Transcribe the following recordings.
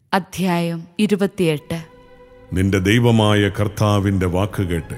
അധ്യായം ഇരുപത്തിയെട്ട് നിന്റെ ദൈവമായ കർത്താവിൻ്റെ വാക്കുകേട്ട്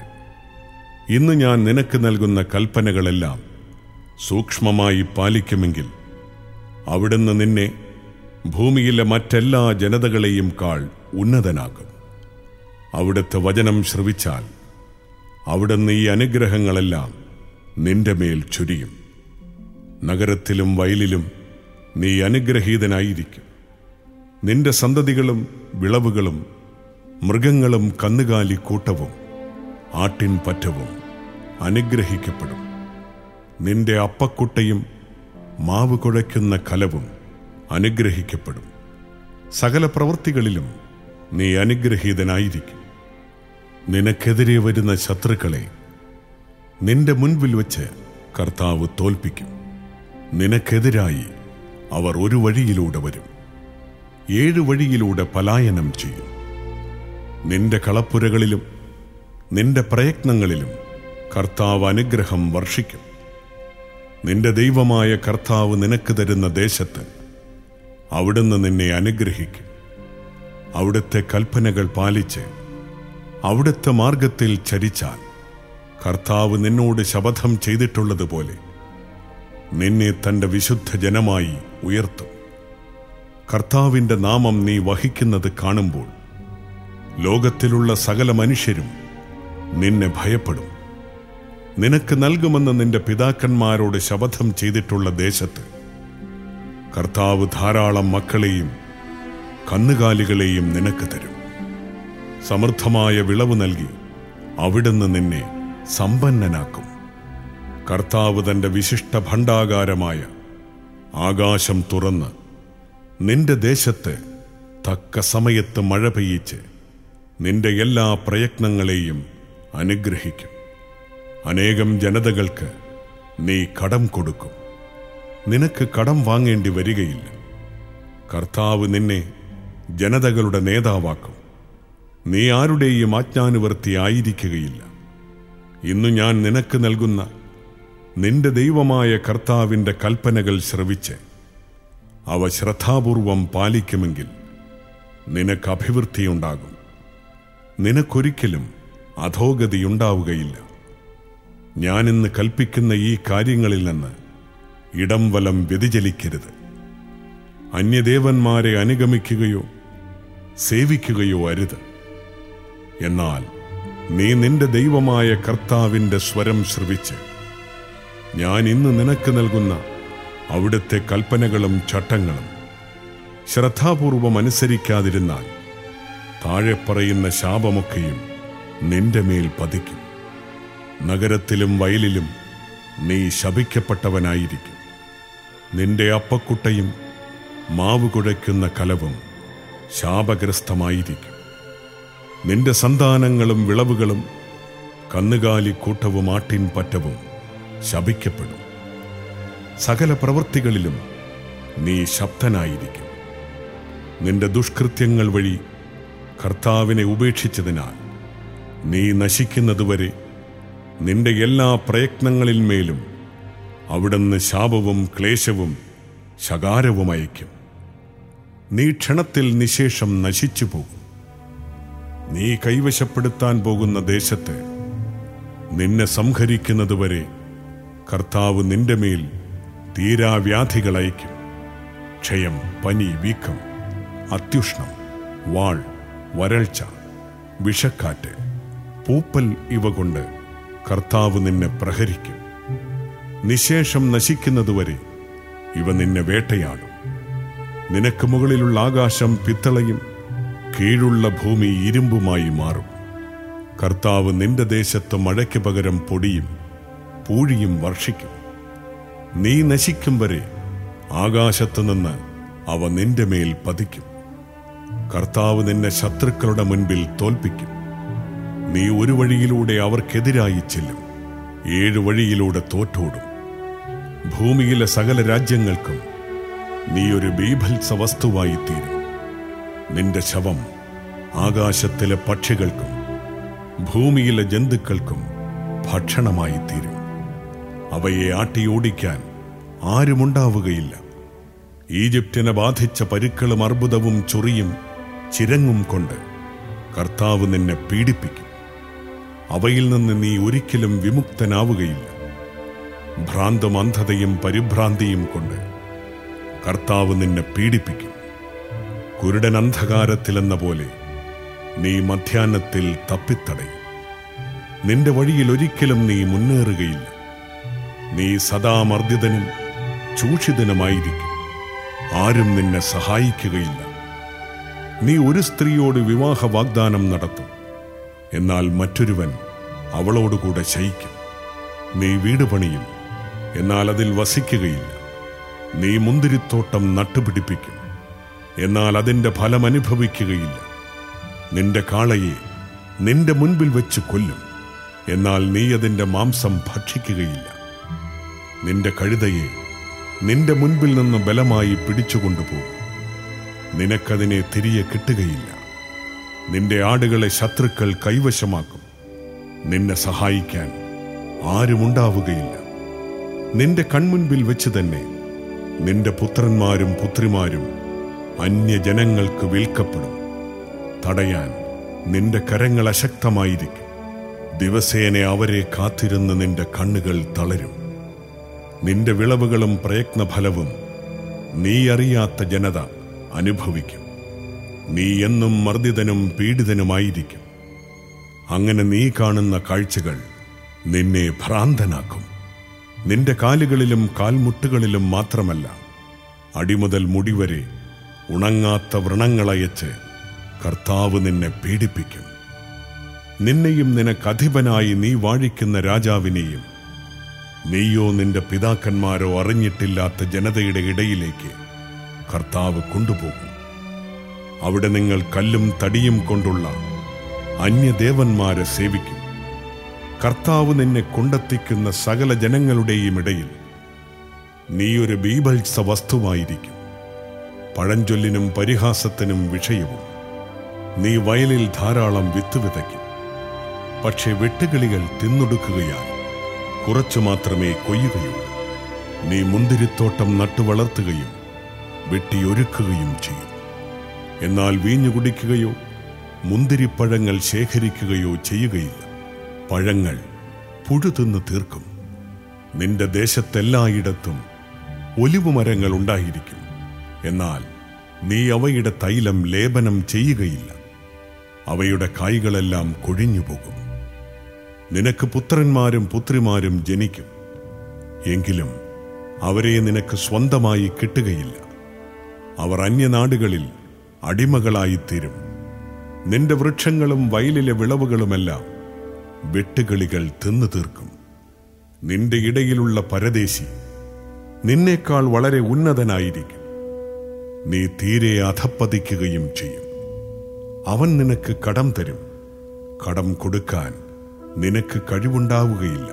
ഇന്ന് ഞാൻ നിനക്ക് നൽകുന്ന കൽപ്പനകളെല്ലാം സൂക്ഷ്മമായി പാലിക്കുമെങ്കിൽ അവിടുന്ന് നിന്നെ ഭൂമിയിലെ മറ്റെല്ലാ ജനതകളെയും കാൾ ഉന്നതനാക്കും അവിടുത്തെ വചനം ശ്രവിച്ചാൽ അവിടുന്ന് ഈ അനുഗ്രഹങ്ങളെല്ലാം നിന്റെ മേൽ ചുരിയും നഗരത്തിലും വയലിലും നീ അനുഗ്രഹീതനായിരിക്കും നിന്റെ സന്തതികളും വിളവുകളും മൃഗങ്ങളും കന്നുകാലി കൂട്ടവും ആട്ടിൻ പറ്റവും അനുഗ്രഹിക്കപ്പെടും നിന്റെ അപ്പക്കുട്ടയും മാവ് കുഴയ്ക്കുന്ന കലവും അനുഗ്രഹിക്കപ്പെടും സകല പ്രവൃത്തികളിലും നീ അനുഗ്രഹീതനായിരിക്കും നിനക്കെതിരെ വരുന്ന ശത്രുക്കളെ നിന്റെ മുൻപിൽ വെച്ച് കർത്താവ് തോൽപ്പിക്കും നിനക്കെതിരായി അവർ ഒരു വഴിയിലൂടെ വരും ഏഴു വഴിയിലൂടെ പലായനം ചെയ്യും നിന്റെ കളപ്പുരകളിലും നിന്റെ പ്രയത്നങ്ങളിലും കർത്താവ് അനുഗ്രഹം വർഷിക്കും നിന്റെ ദൈവമായ കർത്താവ് നിനക്ക് തരുന്ന ദേശത്ത് അവിടുന്ന് നിന്നെ അനുഗ്രഹിക്കും അവിടുത്തെ കൽപ്പനകൾ പാലിച്ച് അവിടുത്തെ മാർഗത്തിൽ ചരിച്ചാൽ കർത്താവ് നിന്നോട് ശപഥം ചെയ്തിട്ടുള്ളതുപോലെ നിന്നെ തന്റെ വിശുദ്ധ ജനമായി ഉയർത്തും കർത്താവിന്റെ നാമം നീ വഹിക്കുന്നത് കാണുമ്പോൾ ലോകത്തിലുള്ള സകല മനുഷ്യരും നിന്നെ ഭയപ്പെടും നിനക്ക് നൽകുമെന്ന് നിന്റെ പിതാക്കന്മാരോട് ശപഥം ചെയ്തിട്ടുള്ള ദേശത്ത് കർത്താവ് ധാരാളം മക്കളെയും കന്നുകാലികളെയും നിനക്ക് തരും സമൃദ്ധമായ വിളവ് നൽകി അവിടുന്ന് നിന്നെ സമ്പന്നനാക്കും കർത്താവ് തന്റെ വിശിഷ്ട ഭണ്ഡാകാരമായ ആകാശം തുറന്ന് നിന്റെ ദേശത്ത് തക്ക സമയത്ത് മഴ പെയ്യിച്ച് നിന്റെ എല്ലാ പ്രയത്നങ്ങളെയും അനുഗ്രഹിക്കും അനേകം ജനതകൾക്ക് നീ കടം കൊടുക്കും നിനക്ക് കടം വാങ്ങേണ്ടി വരികയില്ല കർത്താവ് നിന്നെ ജനതകളുടെ നേതാവാക്കും നീ ആരുടെയും ആജ്ഞാനുവർത്തി ആയിരിക്കുകയില്ല ഇന്നു ഞാൻ നിനക്ക് നൽകുന്ന നിന്റെ ദൈവമായ കർത്താവിന്റെ കൽപ്പനകൾ ശ്രവിച്ച് അവ ശ്രദ്ധാപൂർവം പാലിക്കുമെങ്കിൽ നിനക്ക് അഭിവൃദ്ധിയുണ്ടാകും നിനക്കൊരിക്കലും അധോഗതിയുണ്ടാവുകയില്ല ഞാനിന്ന് കൽപ്പിക്കുന്ന ഈ കാര്യങ്ങളിൽ നിന്ന് ഇടം വലം വ്യതിചലിക്കരുത് അന്യദേവന്മാരെ അനുഗമിക്കുകയോ സേവിക്കുകയോ അരുത് എന്നാൽ നീ നിന്റെ ദൈവമായ കർത്താവിന്റെ സ്വരം ശ്രവിച്ച് ഞാൻ ഇന്ന് നിനക്ക് നൽകുന്ന അവിടുത്തെ കൽപ്പനകളും ചട്ടങ്ങളും ശ്രദ്ധാപൂർവം അനുസരിക്കാതിരുന്നാൽ താഴെ പറയുന്ന ശാപമൊക്കെയും നിന്റെ മേൽ പതിക്കും നഗരത്തിലും വയലിലും നീ ശപിക്കപ്പെട്ടവനായിരിക്കും നിന്റെ അപ്പക്കുട്ടയും മാവ് കുഴയ്ക്കുന്ന കലവും ശാപഗ്രസ്തമായിരിക്കും നിന്റെ സന്താനങ്ങളും വിളവുകളും കന്നുകാലി കൂട്ടവും ആട്ടിൻ പറ്റവും ശപിക്കപ്പെടും സകല പ്രവൃത്തികളിലും നീ ശബ്ദനായിരിക്കും നിന്റെ ദുഷ്കൃത്യങ്ങൾ വഴി കർത്താവിനെ ഉപേക്ഷിച്ചതിനാൽ നീ നശിക്കുന്നതുവരെ നിന്റെ എല്ലാ പ്രയത്നങ്ങളിന്മേലും അവിടുന്ന് ശാപവും ക്ലേശവും ശകാരവും അയക്കും നീ ക്ഷണത്തിൽ നിശേഷം നശിച്ചു പോകും നീ കൈവശപ്പെടുത്താൻ പോകുന്ന ദേശത്ത് നിന്നെ സംഹരിക്കുന്നതുവരെ കർത്താവ് നിന്റെ മേൽ തീരാവ്യാധികൾ അയക്കും ക്ഷയം പനി വീക്കം അത്യുഷ്ണം വാൾ വരൾച്ച വിഷക്കാറ്റ് പൂപ്പൽ ഇവ കൊണ്ട് കർത്താവ് നിന്നെ പ്രഹരിക്കും നിശേഷം നശിക്കുന്നതുവരെ ഇവ നിന്നെ വേട്ടയാടും നിനക്ക് മുകളിലുള്ള ആകാശം പിത്തളയും കീഴുള്ള ഭൂമി ഇരുമ്പുമായി മാറും കർത്താവ് നിന്റെ ദേശത്ത് മഴയ്ക്ക് പകരം പൊടിയും പൂഴിയും വർഷിക്കും നീ നശിക്കും വരെ ആകാശത്തു നിന്ന് അവ നിന്റെ മേൽ പതിക്കും കർത്താവ് നിന്നെ ശത്രുക്കളുടെ മുൻപിൽ തോൽപ്പിക്കും നീ ഒരു വഴിയിലൂടെ അവർക്കെതിരായി ചെല്ലും ഏഴ് വഴിയിലൂടെ തോറ്റോടും ഭൂമിയിലെ സകല രാജ്യങ്ങൾക്കും നീ ഒരു ബീഭത്സ വസ്തുവായി തീരും നിന്റെ ശവം ആകാശത്തിലെ പക്ഷികൾക്കും ഭൂമിയിലെ ജന്തുക്കൾക്കും ഭക്ഷണമായി തീരും അവയെ ആട്ടിയോടിക്കാൻ ആരുമുണ്ടാവുകയില്ല ഈജിപ്തിനെ ബാധിച്ച പരുക്കളും അർബുദവും ചൊറിയും ചിരങ്ങും കൊണ്ട് കർത്താവ് നിന്നെ പീഡിപ്പിക്കും അവയിൽ നിന്ന് നീ ഒരിക്കലും വിമുക്തനാവുകയില്ല ഭ്രാന്തും അന്ധതയും പരിഭ്രാന്തിയും കൊണ്ട് കർത്താവ് നിന്നെ പീഡിപ്പിക്കും കുരുടൻ അന്ധകാരത്തിലെന്ന പോലെ നീ മധ്യാഹ്നത്തിൽ തപ്പിത്തടയും നിന്റെ വഴിയിൽ ഒരിക്കലും നീ മുന്നേറുകയില്ല നീ സദാ മർദ്ദിതനും ചൂഷിതനുമായിരിക്കും ആരും നിന്നെ സഹായിക്കുകയില്ല നീ ഒരു സ്ത്രീയോട് വിവാഹ വാഗ്ദാനം നടത്തും എന്നാൽ മറ്റൊരുവൻ അവളോടുകൂടെ ശയിക്കും നീ വീട് പണിയും എന്നാൽ അതിൽ വസിക്കുകയില്ല നീ മുന്തിരിത്തോട്ടം നട്ടുപിടിപ്പിക്കും എന്നാൽ അതിന്റെ ഫലം അനുഭവിക്കുകയില്ല നിന്റെ കാളയെ നിന്റെ മുൻപിൽ വെച്ച് കൊല്ലും എന്നാൽ നീ അതിന്റെ മാംസം ഭക്ഷിക്കുകയില്ല നിന്റെ കഴുതയെ നിന്റെ മുൻപിൽ നിന്ന് ബലമായി പിടിച്ചുകൊണ്ടുപോകും നിനക്കതിനെ തിരികെ കിട്ടുകയില്ല നിന്റെ ആടുകളെ ശത്രുക്കൾ കൈവശമാക്കും നിന്നെ സഹായിക്കാൻ ആരുമുണ്ടാവുകയില്ല നിന്റെ കൺമുൻപിൽ വെച്ച് തന്നെ നിന്റെ പുത്രന്മാരും പുത്രിമാരും അന്യജനങ്ങൾക്ക് വിൽക്കപ്പെടും തടയാൻ നിന്റെ കരങ്ങൾ അശക്തമായിരിക്കും ദിവസേന അവരെ കാത്തിരുന്ന് നിന്റെ കണ്ണുകൾ തളരും നിന്റെ വിളവുകളും പ്രയത്നഫലവും നീ അറിയാത്ത ജനത അനുഭവിക്കും നീ എന്നും മർദ്ദിതനും പീഡിതനുമായിരിക്കും അങ്ങനെ നീ കാണുന്ന കാഴ്ചകൾ നിന്നെ ഭ്രാന്തനാക്കും നിന്റെ കാലുകളിലും കാൽമുട്ടുകളിലും മാത്രമല്ല അടിമുതൽ മുടിവരെ ഉണങ്ങാത്ത വ്രണങ്ങളയച്ച് കർത്താവ് നിന്നെ പീഡിപ്പിക്കും നിന്നെയും നിനക്കധിപനായി നീ വാഴിക്കുന്ന രാജാവിനെയും നീയോ നിന്റെ പിതാക്കന്മാരോ അറിഞ്ഞിട്ടില്ലാത്ത ജനതയുടെ ഇടയിലേക്ക് കർത്താവ് കൊണ്ടുപോകും അവിടെ നിങ്ങൾ കല്ലും തടിയും കൊണ്ടുള്ള അന്യദേവന്മാരെ സേവിക്കും കർത്താവ് നിന്നെ കൊണ്ടെത്തിക്കുന്ന സകല ജനങ്ങളുടെയും ഇടയിൽ നീ ഒരു ബീഭത്സ വസ്തുവായിരിക്കും പഴഞ്ചൊല്ലിനും പരിഹാസത്തിനും വിഷയവും നീ വയലിൽ ധാരാളം വിത്ത് വിതയ്ക്കും പക്ഷെ വെട്ടുകിളികൾ തിന്നൊടുക്കുകയാൽ കുറച്ചു മാത്രമേ കൊയ്യുകയുള്ളൂ നീ മുന്തിരിത്തോട്ടം നട്ടു വളർത്തുകയും വെട്ടിയൊരുക്കുകയും ചെയ്യും എന്നാൽ വീഞ്ഞു കുടിക്കുകയോ മുന്തിരിപ്പഴങ്ങൾ ശേഖരിക്കുകയോ ചെയ്യുകയില്ല പഴങ്ങൾ പുഴുതിന്ന് തീർക്കും നിന്റെ ദേശത്തെല്ലായിടത്തും ഒലിവുമരങ്ങൾ ഉണ്ടായിരിക്കും എന്നാൽ നീ അവയുടെ തൈലം ലേപനം ചെയ്യുകയില്ല അവയുടെ കായ്കളെല്ലാം കൊഴിഞ്ഞുപോകും നിനക്ക് പുത്രന്മാരും പുത്രിമാരും ജനിക്കും എങ്കിലും അവരെ നിനക്ക് സ്വന്തമായി കിട്ടുകയില്ല അവർ അന്യനാടുകളിൽ അടിമകളായിത്തീരും നിന്റെ വൃക്ഷങ്ങളും വയലിലെ വിളവുകളുമെല്ലാം വെട്ടുകിളികൾ തിന്നു തീർക്കും നിന്റെ ഇടയിലുള്ള പരദേശി നിന്നേക്കാൾ വളരെ ഉന്നതനായിരിക്കും നീ തീരെ അധപ്പതിക്കുകയും ചെയ്യും അവൻ നിനക്ക് കടം തരും കടം കൊടുക്കാൻ നിനക്ക് കഴിവുണ്ടാവുകയില്ല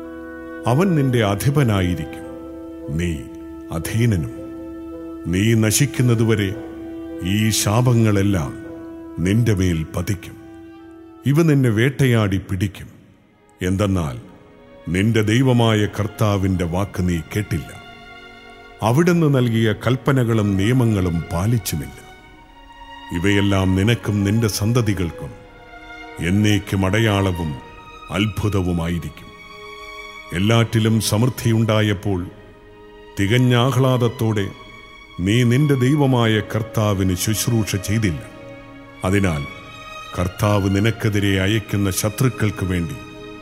അവൻ നിന്റെ അധിപനായിരിക്കും നീ അധീനനും നീ നശിക്കുന്നതുവരെ ഈ ശാപങ്ങളെല്ലാം നിന്റെ മേൽ പതിക്കും ഇവ നിന്നെ വേട്ടയാടി പിടിക്കും എന്തെന്നാൽ നിന്റെ ദൈവമായ കർത്താവിന്റെ വാക്ക് നീ കേട്ടില്ല അവിടുന്ന് നൽകിയ കൽപ്പനകളും നിയമങ്ങളും പാലിച്ചുമില്ല ഇവയെല്ലാം നിനക്കും നിന്റെ സന്തതികൾക്കും എന്നേക്കും അടയാളവും അത്ഭുതവുമായിരിക്കും എല്ലാറ്റിലും സമൃദ്ധിയുണ്ടായപ്പോൾ തികഞ്ഞ ആഹ്ലാദത്തോടെ നീ നിന്റെ ദൈവമായ കർത്താവിന് ശുശ്രൂഷ ചെയ്തില്ല അതിനാൽ കർത്താവ് നിനക്കെതിരെ അയക്കുന്ന ശത്രുക്കൾക്ക് വേണ്ടി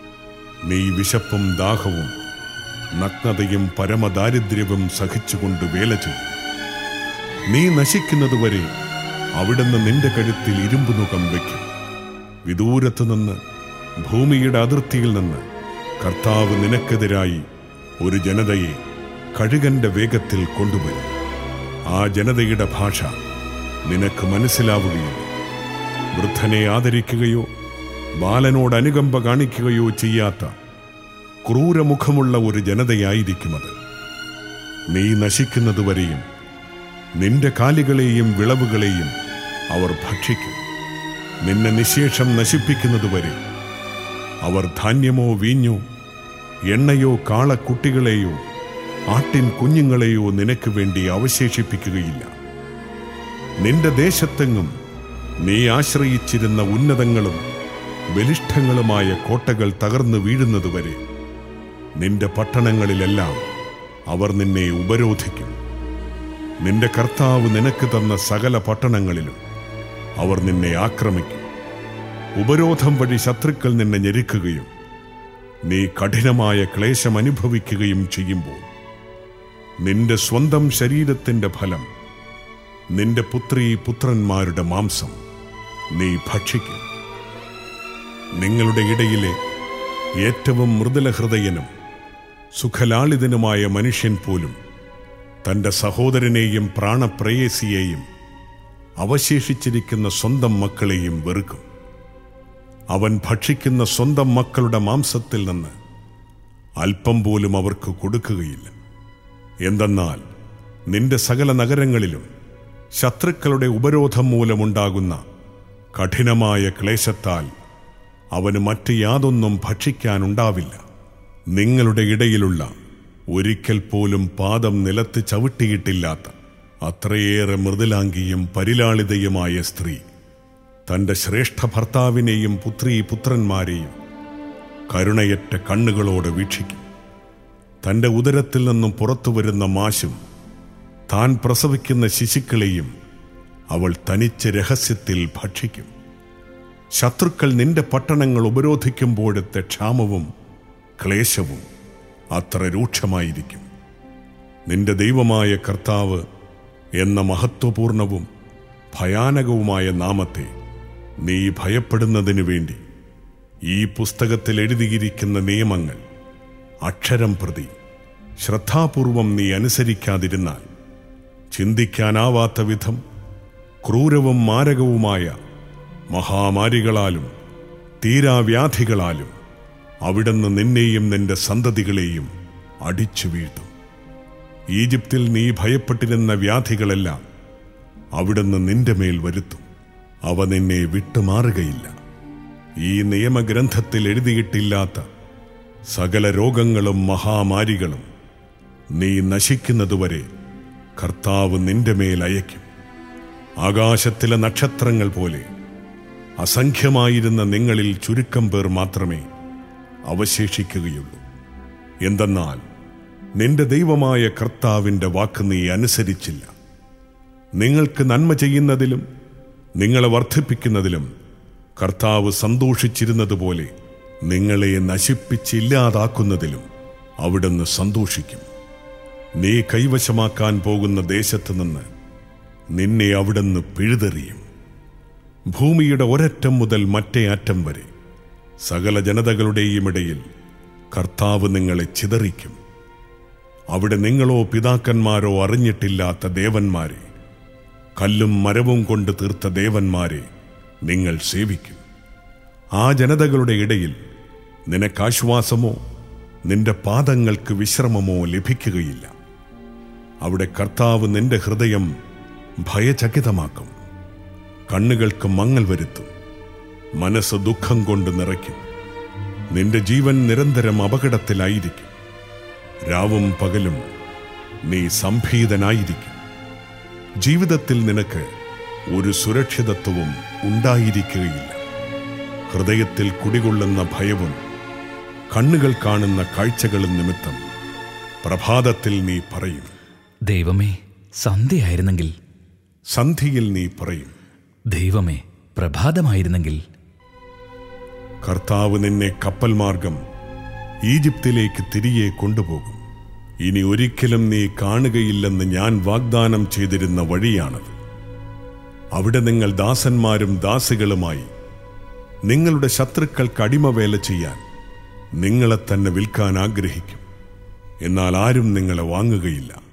നീ വിശപ്പും ദാഹവും നഗ്നതയും പരമദാരിദ്ര്യവും സഹിച്ചുകൊണ്ട് വേല ചെയ്യും നീ നശിക്കുന്നതുവരെ അവിടുന്ന് നിന്റെ കഴുത്തിൽ ഇരുമ്പ് നുകം വയ്ക്കും വിദൂരത്തു നിന്ന് ഭൂമിയുടെ അതിർത്തിയിൽ നിന്ന് കർത്താവ് നിനക്കെതിരായി ഒരു ജനതയെ കഴുകന്റെ വേഗത്തിൽ കൊണ്ടുവരും ആ ജനതയുടെ ഭാഷ നിനക്ക് മനസ്സിലാവുകയില്ല വൃദ്ധനെ ആദരിക്കുകയോ ബാലനോട് അനുകമ്പ കാണിക്കുകയോ ചെയ്യാത്ത ക്രൂരമുഖമുള്ള ഒരു ജനതയായിരിക്കുമത് നീ നശിക്കുന്നതുവരെയും നിന്റെ കാലികളെയും വിളവുകളെയും അവർ ഭക്ഷിക്കും നിന്നെ നിശേഷം നശിപ്പിക്കുന്നതുവരെ അവർ ധാന്യമോ വീഞ്ഞോ എണ്ണയോ കാളക്കുട്ടികളെയോ ആട്ടിൻ കുഞ്ഞുങ്ങളെയോ നിനക്ക് വേണ്ടി അവശേഷിപ്പിക്കുകയില്ല നിന്റെ ദേശത്തെങ്ങും നീ ആശ്രയിച്ചിരുന്ന ഉന്നതങ്ങളും ബലിഷ്ഠങ്ങളുമായ കോട്ടകൾ തകർന്നു വീഴുന്നതുവരെ നിന്റെ പട്ടണങ്ങളിലെല്ലാം അവർ നിന്നെ ഉപരോധിക്കും നിന്റെ കർത്താവ് നിനക്ക് തന്ന സകല പട്ടണങ്ങളിലും അവർ നിന്നെ ആക്രമിക്കും ഉപരോധം വഴി ശത്രുക്കൾ നിന്നെ ഞെരുക്കുകയും നീ കഠിനമായ ക്ലേശം അനുഭവിക്കുകയും ചെയ്യുമ്പോൾ നിന്റെ സ്വന്തം ശരീരത്തിന്റെ ഫലം നിന്റെ പുത്രീ പുത്രന്മാരുടെ മാംസം നീ ഭക്ഷിക്കും നിങ്ങളുടെ ഇടയിലെ ഏറ്റവും മൃദുലഹൃദയനും സുഖലാളിതനുമായ മനുഷ്യൻ പോലും തന്റെ സഹോദരനെയും പ്രാണപ്രേയസിയെയും അവശേഷിച്ചിരിക്കുന്ന സ്വന്തം മക്കളെയും വെറുക്കും അവൻ ഭക്ഷിക്കുന്ന സ്വന്തം മക്കളുടെ മാംസത്തിൽ നിന്ന് അല്പം പോലും അവർക്ക് കൊടുക്കുകയില്ല എന്തെന്നാൽ നിന്റെ സകല നഗരങ്ങളിലും ശത്രുക്കളുടെ ഉപരോധം മൂലമുണ്ടാകുന്ന കഠിനമായ ക്ലേശത്താൽ അവന് മറ്റ് യാതൊന്നും ഭക്ഷിക്കാനുണ്ടാവില്ല നിങ്ങളുടെ ഇടയിലുള്ള ഒരിക്കൽ പോലും പാദം നിലത്ത് ചവിട്ടിയിട്ടില്ലാത്ത അത്രയേറെ മൃദുലാംഗിയും പരിലാളിതയുമായ സ്ത്രീ തന്റെ ശ്രേഷ്ഠ ഭർത്താവിനെയും പുത്രീ പുത്രന്മാരെയും കരുണയറ്റ കണ്ണുകളോടെ വീക്ഷിക്കും തന്റെ ഉദരത്തിൽ നിന്നും പുറത്തു വരുന്ന മാശും താൻ പ്രസവിക്കുന്ന ശിശുക്കളെയും അവൾ തനിച്ച് രഹസ്യത്തിൽ ഭക്ഷിക്കും ശത്രുക്കൾ നിന്റെ പട്ടണങ്ങൾ ഉപരോധിക്കുമ്പോഴത്തെ ക്ഷാമവും ക്ലേശവും അത്ര രൂക്ഷമായിരിക്കും നിന്റെ ദൈവമായ കർത്താവ് എന്ന മഹത്വപൂർണവും ഭയാനകവുമായ നാമത്തെ നീ ഭയപ്പെടുന്നതിനു വേണ്ടി ഈ പുസ്തകത്തിൽ എഴുതിയിരിക്കുന്ന നിയമങ്ങൾ അക്ഷരം പ്രതി ശ്രദ്ധാപൂർവം നീ അനുസരിക്കാതിരുന്നാൽ ചിന്തിക്കാനാവാത്ത വിധം ക്രൂരവും മാരകവുമായ മഹാമാരികളാലും തീരാവ്യാധികളാലും അവിടുന്ന് നിന്നെയും നിന്റെ സന്തതികളെയും അടിച്ചു വീഴ്ത്തും ഈജിപ്തിൽ നീ ഭയപ്പെട്ടിരുന്ന വ്യാധികളെല്ലാം അവിടുന്ന് നിന്റെ മേൽ വരുത്തും അവ നിന്നെ വിട്ടുമാറുകയില്ല ഈ നിയമഗ്രന്ഥത്തിൽ എഴുതിയിട്ടില്ലാത്ത സകല രോഗങ്ങളും മഹാമാരികളും നീ നശിക്കുന്നതുവരെ കർത്താവ് നിന്റെ മേൽ അയക്കും ആകാശത്തിലെ നക്ഷത്രങ്ങൾ പോലെ അസംഖ്യമായിരുന്ന നിങ്ങളിൽ ചുരുക്കം പേർ മാത്രമേ അവശേഷിക്കുകയുള്ളൂ എന്തെന്നാൽ നിന്റെ ദൈവമായ കർത്താവിന്റെ വാക്ക് നീ അനുസരിച്ചില്ല നിങ്ങൾക്ക് നന്മ ചെയ്യുന്നതിലും നിങ്ങളെ വർദ്ധിപ്പിക്കുന്നതിലും കർത്താവ് സന്തോഷിച്ചിരുന്നതുപോലെ നിങ്ങളെ നശിപ്പിച്ചില്ലാതാക്കുന്നതിലും അവിടുന്ന് സന്തോഷിക്കും നീ കൈവശമാക്കാൻ പോകുന്ന ദേശത്ത് നിന്ന് നിന്നെ അവിടുന്ന് പിഴുതെറിയും ഭൂമിയുടെ ഒരറ്റം മുതൽ മറ്റേ അറ്റം വരെ സകല ജനതകളുടെയും ഇടയിൽ കർത്താവ് നിങ്ങളെ ചിതറിക്കും അവിടെ നിങ്ങളോ പിതാക്കന്മാരോ അറിഞ്ഞിട്ടില്ലാത്ത ദേവന്മാരെ കല്ലും മരവും കൊണ്ട് തീർത്ത ദേവന്മാരെ നിങ്ങൾ സേവിക്കും ആ ജനതകളുടെ ഇടയിൽ നിനക്കാശ്വാസമോ നിന്റെ പാദങ്ങൾക്ക് വിശ്രമമോ ലഭിക്കുകയില്ല അവിടെ കർത്താവ് നിന്റെ ഹൃദയം ഭയചകിതമാക്കും കണ്ണുകൾക്ക് മങ്ങൽ വരുത്തും മനസ്സ് ദുഃഖം കൊണ്ട് നിറയ്ക്കും നിന്റെ ജീവൻ നിരന്തരം അപകടത്തിലായിരിക്കും രാവും പകലും നീ സംഭീതനായിരിക്കും ജീവിതത്തിൽ നിനക്ക് ഒരു സുരക്ഷിതത്വവും ഉണ്ടായിരിക്കുകയില്ല ഹൃദയത്തിൽ കുടികൊള്ളുന്ന ഭയവും കണ്ണുകൾ കാണുന്ന കാഴ്ചകളും നിമിത്തം പ്രഭാതത്തിൽ നീ പറയും ദൈവമേ സന്ധ്യയായിരുന്നെങ്കിൽ സന്ധിയിൽ നീ പറയും ദൈവമേ പ്രഭാതമായിരുന്നെങ്കിൽ കർത്താവ് നിന്നെ കപ്പൽ മാർഗം ഈജിപ്തിലേക്ക് തിരികെ കൊണ്ടുപോകും ഇനി ഒരിക്കലും നീ കാണുകയില്ലെന്ന് ഞാൻ വാഗ്ദാനം ചെയ്തിരുന്ന വഴിയാണത് അവിടെ നിങ്ങൾ ദാസന്മാരും ദാസികളുമായി നിങ്ങളുടെ ശത്രുക്കൾക്ക് അടിമവേല ചെയ്യാൻ നിങ്ങളെ തന്നെ വിൽക്കാൻ ആഗ്രഹിക്കും എന്നാൽ ആരും നിങ്ങളെ വാങ്ങുകയില്ല